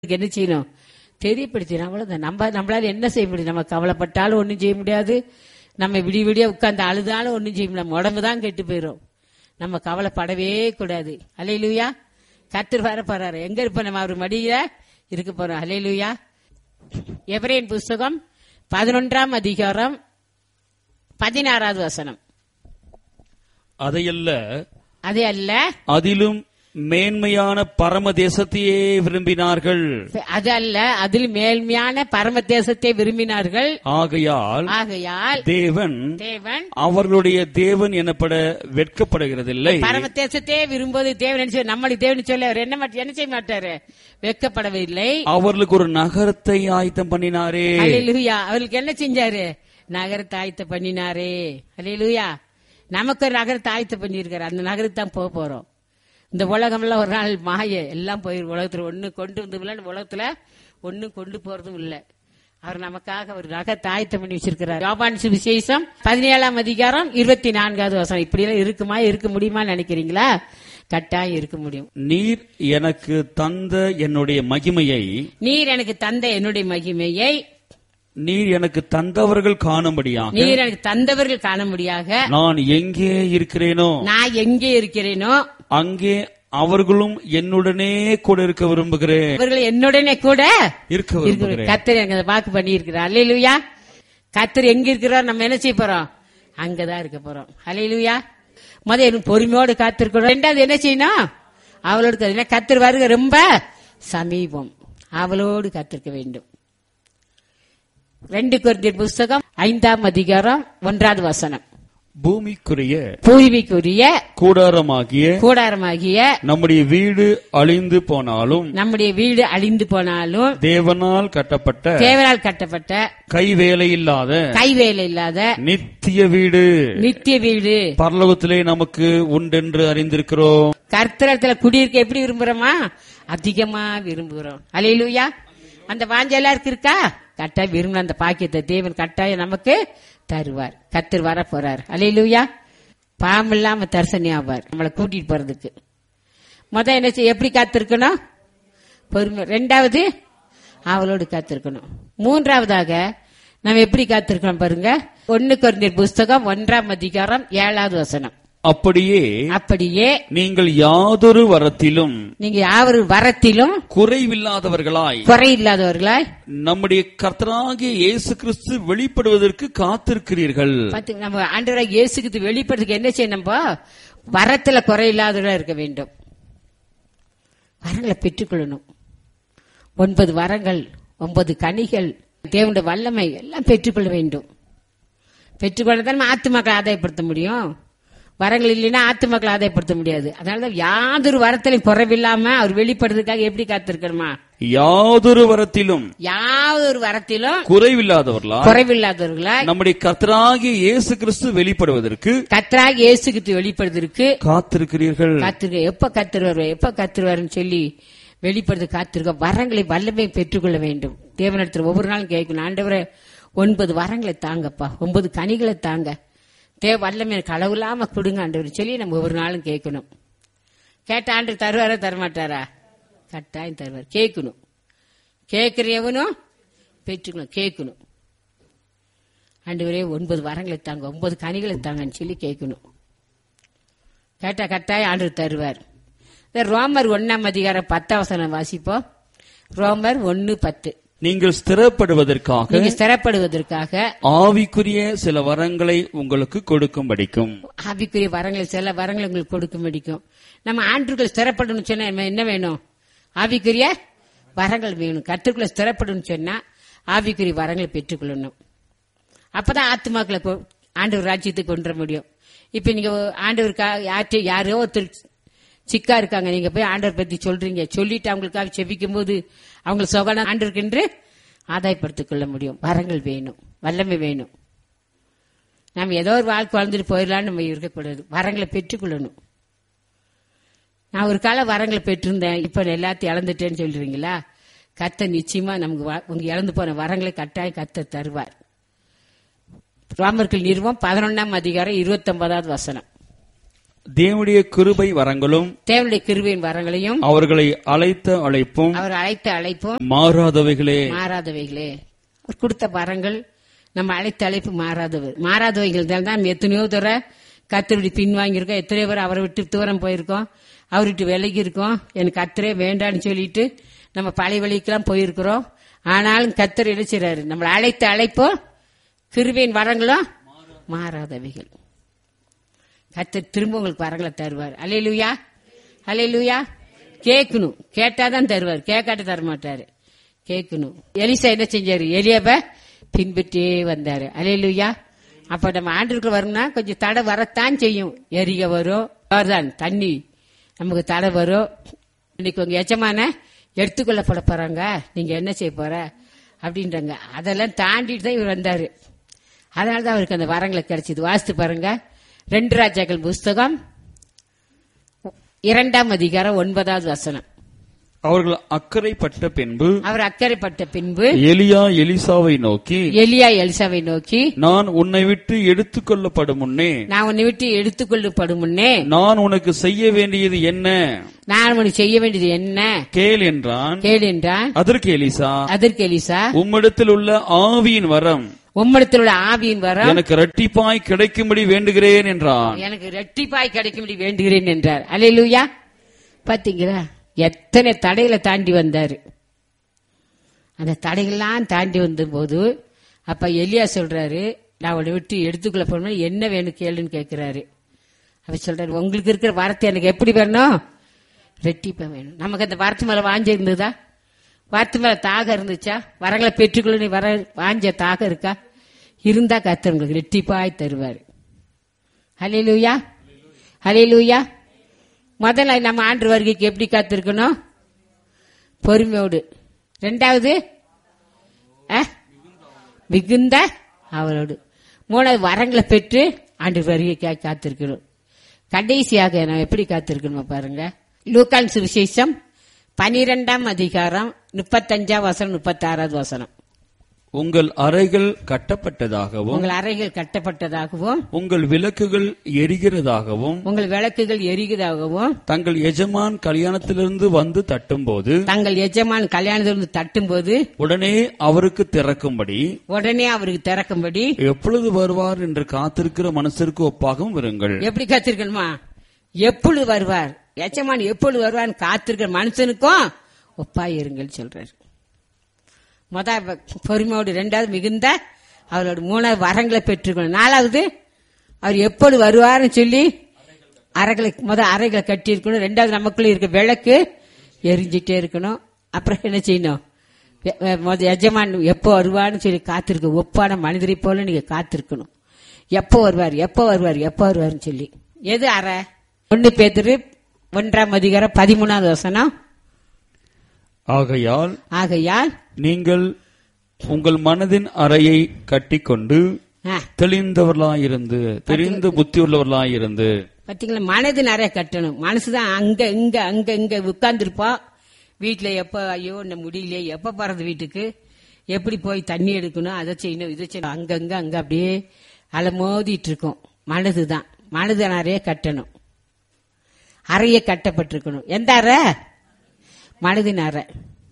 இதுக்கு என்ன செய்யணும் தெரியப்படுத்திடும் அவ்வளவுதான் நம்ம நம்மளால என்ன செய்ய முடியும் நம்ம கவலைப்பட்டாலும் ஒன்றும் செய்ய முடியாது நம்ம விடிய விடிய உட்கார்ந்து அழுதாலும் ஒன்றும் செய்ய முடியாது நம்ம உடம்பு தான் கெட்டு போயிடும் நம்ம கவலைப்படவே கூடாது அலையிலுயா கத்தர் வர போறாரு எங்க இருப்போம் நம்ம அவர் மடியில இருக்க போறோம் அலையிலுயா எவரேன் புஸ்தகம் பதினொன்றாம் அதிகாரம் பதினாறாவது வசனம் அதையல்ல அதே அல்ல அதிலும் மேன்மையான பரம தேசத்தையே விரும்பினார்கள் அது அல்ல அதில் மேல்மையான பரம தேசத்தை விரும்பினார்கள் ஆகையால் ஆகையால் தேவன் தேவன் அவர்களுடைய தேவன் எனப்பட வெட்கப்படுகிறதில்லை பரம தேசத்தையே விரும்புவது தேவன் என்ன செய்வார்? நம்மளுடைய தேவன் சொல்ல அவர் என்ன மாட்ட- என்ன செய்ய மாட்டாரு வெட்கப்படவில்லை அவர்களுக்கு ஒரு நகரத்தை ஆயத்தம் பண்ணினாரே அல்லேலூயா அவருக்கு என்ன செஞ்சாரு நகரத்தை ஆயத்த பண்ணினாரே அல்லேலூயா நமக்கு ஒரு நகரத்தை ஆயத்த பண்ணியிருக்காரு அந்த நகரத்துக்கு தான் போக போறோம் இந்த உலகம்லாம் ஒரு நாள் மாய எல்லாம் போயிரு உலகத்துல ஒண்ணு கொண்டு வந்து உலகத்துல ஒண்ணும் கொண்டு போறதும் இல்ல அவர் நமக்காக ஒரு நகரத்தை ஆயத்தம் பண்ணி வச்சிருக்கிறார் யோபான் சுவிசேஷம் பதினேழாம் அதிகாரம் இருபத்தி நான்காவது வசனம் இப்படி எல்லாம் இருக்குமா இருக்க முடியுமா நினைக்கிறீங்களா கட்டாயம் இருக்க முடியும் நீர் எனக்கு தந்த என்னுடைய மகிமையை நீர் எனக்கு தந்த என்னுடைய மகிமையை நீர் எனக்கு தந்தவர்கள் காணும்படியாக நீர் எனக்கு தந்தவர்கள் காண முடியாக நான் எங்கே இருக்கிறேனோ நான் எங்கே இருக்கிறேனோ அங்கே அவர்களும் என்னுடனே கூட இருக்க விரும்புகிறேன் அவர்கள் என்னுடனே கூட இருக்க விரும்புகிறேன் கத்தர் எனக்கு அதை வாக்கு பண்ணி இருக்கிறார் அல்லையிலுயா கத்தர் எங்க இருக்கிறார் நம்ம என்ன செய்ய போறோம் அங்கதான் இருக்க போறோம் அல்லையிலுயா முத எனக்கு பொறுமையோடு காத்திருக்கிறோம் ரெண்டாவது என்ன செய்யணும் அவளோடு கத்து- கத்தர் வருக ரொம்ப சமீபம் அவளோடு காத்திருக்க வேண்டும் ரெண்டு குருந்தியர் புஸ்தகம் ஐந்தாம் அதிகாரம் ஒன்றாவது வசனம் பூமிக்குரிய பூர்வீக்குரிய கூடாரமாகிய கூடாரமாகிய நம்முடைய வீடு அழிந்து போனாலும் நம்முடைய வீடு அழிந்து போனாலும் தேவனால் கட்டப்பட்ட தேவனால் கட்டப்பட்ட கைவேலையில்லாத கைவேலை இல்லாத நித்திய வீடு நித்திய வீடு பரலோகத்திலே நமக்கு உண்டென்று அறிந்திருக்கிறோம் கர்த்தரத்துல குடியிருக்க எப்படி விரும்புறோமா அதிகமா விரும்புகிறோம் அலையிலுயா அந்த வாஞ்ச எல்லாருக்கும் இருக்கா கட்டாயம் விரும்பின அந்த பாக்கியத்தை தேவன் கட்டாயம் நமக்கு தருவார் கத்தர் வர போறார் அலையிலுயா பாம்பு இல்லாம தரிசனி ஆவார் நம்மளை கூட்டிட்டு போறதுக்கு முத என்ன செய்ய எப்படி காத்திருக்கணும் பொறுமை ரெண்டாவது அவளோடு காத்திருக்கணும் மூன்றாவதாக நம்ம எப்படி காத்திருக்கணும் பாருங்க ஒன்னு குறைந்த புஸ்தகம் ஒன்றாம் அதிகாரம் ஏழாவது வசனம் அப்படியே அப்படியே நீங்கள் யாதொரு வரத்திலும் நீங்க யாவரு வரத்திலும் குறைவில்லாதவர்களாய் குறை இல்லாதவர்களாய் நம்முடைய கர்த்தராகிய இயேசு கிறிஸ்து வெளிப்படுவதற்கு காத்திருக்கிறீர்கள் பார்த்து நம்ம ஆண்டவராக இயேசுக்கு வெளிப்படுறதுக்கு என்ன செய்யணும் நம்ம வரத்துல குறை இல்லாதவர்களா இருக்க வேண்டும் வரங்களை பெற்றுக்கொள்ளணும் ஒன்பது வரங்கள் ஒன்பது கனிகள் தேவனுடைய வல்லமை எல்லாம் பெற்றுக்கொள்ள வேண்டும் பெற்றுக்கொள்ள தான் நம்ம ஆத்துமக்களை ஆதாயப்படுத்த முடியும் வரங்கள் இல்லைன்னா ஆத்துமக்களை ஆதாயப்படுத்த முடியாது அதனாலதான் யாதொரு வரத்திலையும் குறைவில்லாம அவர் வெளிப்படுறதுக்காக எப்படி காத்திருக்கணுமா யாதொரு வரத்திலும் யாவொரு வரத்திலும் குறைவில்லாதவர்களாய் குறைவில்லாதவர்களாய் நம்முடைய கர்த்தராகிய இயேசு கிறிஸ்து வெளிப்படுவதற்கு கத்தராக இயேசுக்கு வெளிப்படுவதற்கு காத்திருக்கிறீர்கள் காத்திருக்க எப்ப கத்தர் வருவார் எப்ப கத்தர் வரும்னு சொல்லி வெளிப்படுத்த காத்திருக்க வரங்களை வல்லமை பெற்றுக்கொள்ள வேண்டும் தேவனிடத்தில் ஒவ்வொரு நாளும் கேட்கணும் ஆண்டவரே ஒன்பது வரங்களை தாங்கப்பா ஒன்பது கனிகளை தாங்க தேவ வல்லமை எனக்கு அளவில்லாம கொடுங்க ஆண்டவர் சொல்லி நம்ம ஒவ்வொரு நாளும் கேட்கணும் கேட்ட ஆண்டு தருவாரா தரமாட்டாரா கட்டாயம் தருவார் கேட்கணும் கேட்கிற எவனும் பெற்றுக்கணும் கேட்கணும் ஆண்டவரே ஒன்பது வரங்களை தாங்க ஒன்பது கனிகளை தாங்கன்னு சொல்லி கேட்கணும் கேட்டா கட்டாயம் ஆண்டு தருவார் இந்த ரோமர் ஒன்னாம் அதிகாரம் பத்தாவசனம் வாசிப்போம் ரோமர் ஒன்னு பத்து நீங்கள் ஸ்திரப்படுவதற்காக நீங்க ஸ்திரப்படுவதற்காக ஆவிக்குரிய சில வரங்களை உங்களுக்கு கொடுக்கும்படிக்கும் ஆவிக்குரிய வரங்களை சில வரங்களை உங்களுக்கு கொடுக்க முடிக்கும் நம்ம ஆண்டுகள் ஸ்திரப்படணும்னு சொன்னா நம்ம என்ன வேணும் ஆவிக்குரிய வரங்கள் வேணும் கற்றுக்குள்ள ஸ்திரப்படணும்னு சொன்னா ஆவிக்குரிய வரங்களை பெற்றுக்கொள்ளணும் அப்பதான் ஆத்மாக்களை கொ- ஆண்டவர் ராஜ்யத்துக்கு கொண்டு வர முடியும் இப்ப நீங்க ஆண்டவருக்கா யார்கிட்ட யாரோ ஒருத்தர் சிக்கா இருக்காங்க நீங்க போய் ஆண்டவர் பத்தி சொல்றீங்க சொல்லிட்டு அவங்களுக்காக செபிக்கும் போது அவங்களுக்கு சொகன ஆண்டவருக்கென்று ஆதாயப்படுத்திக் கொள்ள முடியும் வரங்கள் வேணும் வல்லமை வேணும் நம்ம ஏதோ ஒரு வாழ்க்கை வாழ்ந்துட்டு போயிடலாம்னு நம்ம இருக்கக்கூடாது வரங்களை பெற்றுக்கொள்ளணும் நான் ஒரு கால வரங்களை பெற்றிருந்தேன் இப்ப நான் எல்லாத்தையும் இழந்துட்டேன்னு சொல்றீங்களா கத்த நிச்சயமா நமக்கு வ- உங்க இழந்து போன வரங்களை கட்டாயம் கத்த தருவார் ராமர்கள் நிறுவம் பதினொன்னாம் அதிகாரம் இருபத்தி ஒன்பதாவது வசனம் தேவனுடைய கிருபை வரங்களும் தேவனுடைய கிருபையின் வரங்களையும் அவர்களை அழைத்த அழைப்பும் அவர் அழைத்த அழைப்பும் மாறாதவைகளே மாறாதவைகளே அவர் கொடுத்த வரங்கள் நம்ம அழைத்த அழைப்பு மாறாதவை மாறாதவைகள் தான் நம்ம எத்தனையோ தூர கத்திரி பின்வாங்கியிருக்கோம் எத்தனையோ பேர் அவரை விட்டு தூரம் போயிருக்கோம் அவர் விட்டு விலகி இருக்கோம் எனக்கு கத்திரே வேண்டான்னு சொல்லிட்டு நம்ம பழைய வழிக்கெல்லாம் போயிருக்கிறோம் ஆனாலும் கத்தர் என்ன செய்றாரு நம்மளை அழைத்த அழைப்போ கிருபையின் வரங்களும் மாறாதவைகள் கத்தர் திரும்ப உங்களுக்கு வரங்களை தருவார் அலையலுயா அலையலுயா கேட்கணும் கேட்டாதான் தருவார் கேட்காட்ட தர மாட்டாரு கேட்கணும் எலிசா என்ன செஞ்சாரு எலியாப பின்பற்றியே வந்தாரு அலையலுயா அப்ப நம்ம ஆண்டுக்கு வரணும்னா கொஞ்சம் தடை வரத்தான் செய்யும் எரிக வரும் தான் தண்ணி நமக்கு தடை வரும் இன்னைக்கு உங்க எஜமான எடுத்துக்கொள்ளப்பட போறாங்க நீங்க என்ன செய்ய போற அப்படின்றாங்க அதெல்லாம் தாண்டிட்டு தான் இவர் வந்தாரு அதனால தான் அவருக்கு அந்த வரங்களை கிடைச்சது வாசித்து பாருங்க ரெண்டு ராஜாக்கள் புஸ்தகம் இரண்டாம் அதிகாரம் ஒன்பதாவது வசனம் அவர்கள் அக்கறைப்பட்ட பின்பு அவர் அக்கறைப்பட்ட பின்பு எலியா எலிசாவை நோக்கி எலியா எலிசாவை நோக்கி நான் உன்னை விட்டு எடுத்துக்கொள்ளப்படும் முன்னே நான் உன்னை விட்டு எடுத்துக்கொள்ளப்படும் முன்னே நான் உனக்கு செய்ய வேண்டியது என்ன நான் உனக்கு செய்ய வேண்டியது என்ன கேள் என்றான் கேள் என்றான் அதற்கு எலிசா அதற்கு எலிசா உம்மிடத்தில் உள்ள ஆவியின் வரம் உம்மிடத்தில் உள்ள ஆவியின் வரம் எனக்கு இரட்டிப்பாய் கிடைக்கும்படி வேண்டுகிறேன் என்றான் எனக்கு ரெட்டிப்பாய் கிடைக்கும்படி வேண்டுகிறேன் என்றார் அல்லேலூயா பாத்தீங்களா எத்தனை தடைகளை தாண்டி வந்தாரு அந்த தடைகள்லாம் தாண்டி வந்த போது அப்ப எலியா சொல்றாரு நான் உன்னை விட்டு எடுத்துக்கொள்ள போன என்ன வேணும் கேளுன்னு கேட்கிறாரு அவர் சொல்றாரு உங்களுக்கு இருக்கிற வார்த்தை எனக்கு எப்படி வேணும் ரெட்டிப்பா வேணும் நமக்கு அந்த வார்த்தை மேல வாஞ்ச இருந்ததா வார்த்தை மேல தாகம் இருந்துச்சா வரங்களை பெற்றுக்கொள்ள நீ வர வாஞ்ச தாகம் இருக்கா இருந்தா கத்தர் உங்களுக்கு ரெட்டிப்பாய் தருவாரு ஹalleluya ஹalleluya முதல்ல நம்ம ஆண்டு வருகைக்கு எப்படி காத்திருக்கணும் பொறுமையோடு ரெண்டாவது அஹ், மிகுந்த அவரோடு மூணாவது வரங்களை பெற்று ஆண்டு வருகைக்காக காத்திருக்கணும் கடைசியாக நம்ம எப்படி காத்திருக்கணும் பாருங்க லூக்கான் சுவிசேஷம் பனிரெண்டாம் அதிகாரம் முப்பத்தஞ்சாம் வசனம் முப்பத்தாறாவது வசனம் உங்கள் அறைகள் கட்டப்பட்டதாகவும் உங்கள் அறைகள் கட்டப்பட்டதாகவும் உங்கள் விளக்குகள் எரிகிறதாகவும் உங்கள் விளக்குகள் எரிகிறதாகவும் தங்கள் எஜமான் கல்யாணத்திலிருந்து வந்து தட்டும்போது தங்கள் எஜமான் கல்யாணத்திலிருந்து தட்டும்போது உடனே அவருக்கு திறக்கும்படி உடனே அவருக்கு திறக்கும்படி எப்பொழுது வருவார் என்று காத்திருக்கிற மனசிற்கு ஒப்பாகவும் இருங்கள் எப்படி காத்திருக்கணுமா எப்பொழுது வருவார் எஜமான் எப்பொழுது வருவார்னு காத்திருக்கிற மனுஷனுக்கும் ஒப்பாயிருங்கள் சொல்றாரு முத பொறுமையோடு ரெண்டாவது மிகுந்த அவரோட மூணாவது வரங்களை பெற்றுக்கணும் நாலாவது அவர் எப்பொழுது வருவார்னு சொல்லி அறைகளை முத அறைகளை கட்டி இருக்கணும் ரெண்டாவது நமக்குள்ள இருக்க விளக்கு எரிஞ்சிட்டே இருக்கணும் அப்புறம் என்ன செய்யணும் எ- எ- முத எஜமான் எப்போ வருவார்னு சொல்லி காத்திருக்க ஒப்பான மனிதரை போல நீங்க காத்திருக்கணும் எப்போ வருவார் எப்போ வருவார் எப்போ வருவார்னு சொல்லி எது அறை ஒன்னு பேத்துரு ஒன்றாம் அதிகாரம் பதிமூணாவது வசனம் ஆகையால் ஆகையால் நீங்கள் உங்கள் மனதின் அறையை கட்டிக்கொண்டு ஆ, தெளிந்தவர்களாயிருந்து தெரிந்த புத்தியுள்ளவர்களாயிருந்து பாத்தீங்களா மனது நிறைய கட்டணும் மனசுதான் அங்க இங்க அங்க இங்க உட்கார்ந்துருப்போம் வீட்டுல எப்ப ஐயோ இந்த முடியலையே எப்ப போறது வீட்டுக்கு எப்படி போய் தண்ணி எடுக்கணும் அதை செய்யணும் இதை செய்யணும் அங்கங்க அங்க அப்படியே அலமோதிட்டு இருக்கோம் மனதுதான் மனது நிறைய கட்டணும் அறைய கட்டப்பட்டிருக்கணும் எந்த அறை மனதின் அறை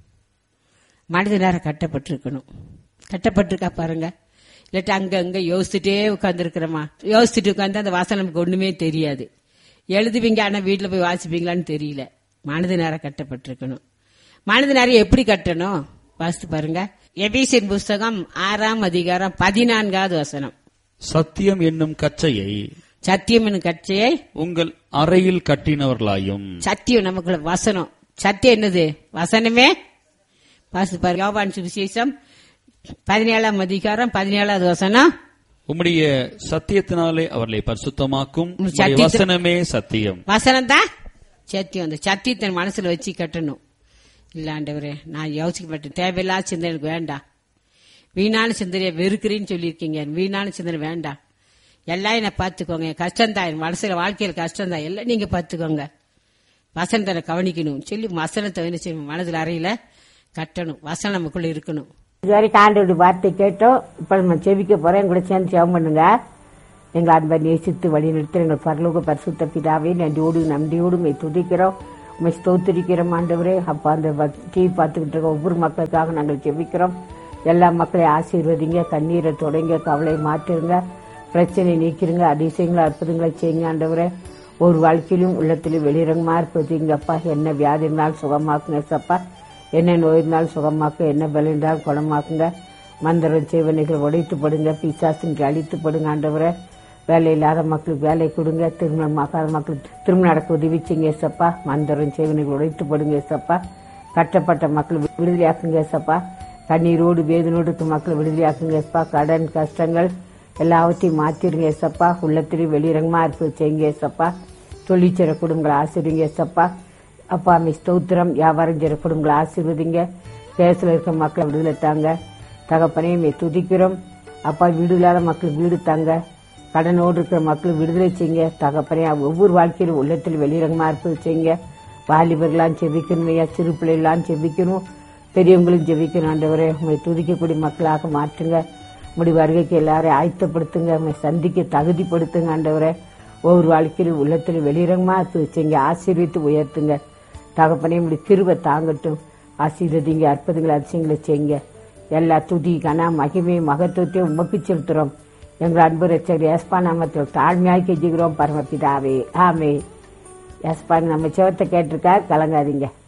மனதின் அறை கட்டப்பட்டிருக்கணும் கட்டப்பட்டிருக்கா பாருங்க இல்லாட்டி அங்க அங்க யோசிச்சுட்டே உட்காந்துருக்கிறோமா யோசிச்சுட்டு உட்காந்து அந்த வாசனை நமக்கு ஒண்ணுமே தெரியாது எழுதுவீங்க ஆனா வீட்டுல போய் வாசிப்பீங்களான்னு தெரியல மனது நேரம் கட்டப்பட்டிருக்கணும் மனது நேரம் எப்படி கட்டணும் வாசித்து பாருங்க எபிசின் புஸ்தகம் ஆறாம் அதிகாரம் பதினான்காவது வசனம் சத்தியம் என்னும் கச்சையை சத்தியம் என்னும் கட்சியை உங்கள் அறையில் கட்டினவர்களாயும் சத்தியம் நமக்குள்ள வசனம் சத்தியம் என்னது வசனமே வாசித்து பாருங்க யோவான் சுவிசேஷம் பதினேழாம் அதிகாரம் பதினேழாவது வசனம் உம்முடைய சத்தியத்தினாலே அவர்களை பரிசுத்தமாக்கும் உம் உம்முடைய சத்தியத்து- வசனமே சத்தியம் வசனம் தான் சத்தியம் அந்த சத்தியத்தை மனசுல வச்சு கட்டணும் இல்ல ஆண்டவரே நான் யோசிக்க மாட்டேன் தேவையில்லாத சிந்தனை எனக்கு வேண்டாம் வீணான சிந்தனையை வெறுக்கிறேன்னு சொல்லியிருக்கீங்க வீணான சிந்தனை வேண்டாம் எல்லாம் என்ன பார்த்துக்கோங்க என் கஷ்டம்தான் என் மனசுல வாழ்க்கையில கஷ்டம்தான் எல்லாம் நீங்க பார்த்துக்கோங்க வசனத்தை கவனிக்கணும் சொல்லி வசனத்தை என்ன செய்யணும் மனதில் அறையில கட்டணும் வசனம் நமக்குள்ள இருக்கணும் இதுவரைக்கும் ஆண்டோட வார்த்தை கேட்டோம் இப்ப நம்ம செவிக்க போறோம் கூட சேர்ந்து ஜெபம் பண்ணுங்க எங்கள் அன்பை நேசித்து வழிநிறுத்த எங்கள் பரலோக பரிசுத்த பிதாவே நன்றியோடு நன்றியோடு மை துதிக்கிறோம் உண்மை ஸ்தோத்திரிக்கிறோம் ஆண்டவரே அப்பா அந்த டிவி பார்த்துக்கிட்டு இருக்க ஒவ்வொரு மக்களுக்காக நாங்கள் ஜெபிக்கிறோம் எல்லா மக்களையும் ஆசீர்வதிங்க கண்ணீரை தொடங்க கவலை மாற்றுங்க பிரச்சனை நீக்கிருங்க அதிசயங்களை அற்புதங்களை செய்யுங்க ஆண்டவரே ஒரு வாழ்க்கையிலும் உள்ளத்திலும் வெளிரங்கமா இருப்பதுங்க அப்பா என்ன வியாதி இருந்தாலும் சுகமாக்குங்க சப்பா என்ன நோய் இருந்தாலும் சுகமாக்கு என்ன பலம் இருந்தாலும் குணமாக்குங்க மந்திரம் செய்வனைகள் உடைத்து படுங்க பிசாசின் அழித்து படுங்க ஆண்டவரே வேலை இல்லாத மக்களுக்கு வேலை கொடுங்க திருமணம் ஆகாத மக்களுக்கு திருமணம் நடக்க உதவி செய்யுங்க சப்பா மந்திரம் செய்வனைகள் உடைத்து படுங்க சப்பா கட்டப்பட்ட மக்கள் விடுதலையாக்குங்க சப்பா கண்ணீரோடு வேதனோடு இருக்க மக்களை விடுதலையாக்குங்க சப்பா கடன் கஷ்டங்கள் எல்லாவற்றையும் மாத்திருங்க சப்பா உள்ளத்திலையும் வெளிரங்கமா இருப்பது செய்யுங்க சப்பா தொழிற்சிற குடும்பங்களை ஆசிரிங்க சப்பா அப்பா அம்மை ஸ்தோத்திரம் வியாபாரம் செய்கிற குடும்பங்களை ஆசீர்வதிங்க கேஸ்ல இருக்க மக்களை விடுதலை தாங்க தகப்பனையும் துதிக்கிறோம் அப்பா வீடு இல்லாத மக்களுக்கு வீடு தாங்க கடனோடு இருக்கிற மக்கள் விடுதலை செய்யுங்க தகப்பனே ஒவ்வொரு வாழ்க்கையிலும் உள்ளத்தில் வெளிரங்கமா இருப்பது செய்யுங்க வாலிபர்களாம் செபிக்கணும் ஐயா சிறு பிள்ளைகளாம் செபிக்கணும் பெரியவங்களும் ஜெபிக்கணும் ஆண்டவரே உங்களை துதிக்கக்கூடிய மக்களாக மாற்றுங்க உங்களுடைய வருகைக்கு எல்லாரையும் ஆயத்தப்படுத்துங்க உங்களை சந்திக்க தகுதிப்படுத்துங்க ஆண்டவரே ஒவ்வொரு வாழ்க்கையிலும் உள்ளத்தில் வெளிரங்கமா இருப்பது செய்யுங்க ஆசீர்வித்து உயர்த்துங்க தகப்பனே உங்களுடைய கிருவை தாங்கட்டும் ஆசீர்வதிங்க அற்புதங்களை அதிசயங்களை செய்யுங்க எல்லா துதி கனா மகிமை மகத்துவத்தையும் உமக்கு செலுத்துறோம் எங்கள் அன்பு ரச்சர் ஏஸ்பா நாமத்தில் தாழ்மையாக கெஞ்சுகிறோம் பரமபிதாவே ஆமே ஏஸ்பா நம்ம சிவத்தை கேட்டிருக்கா கலங்காதீங்க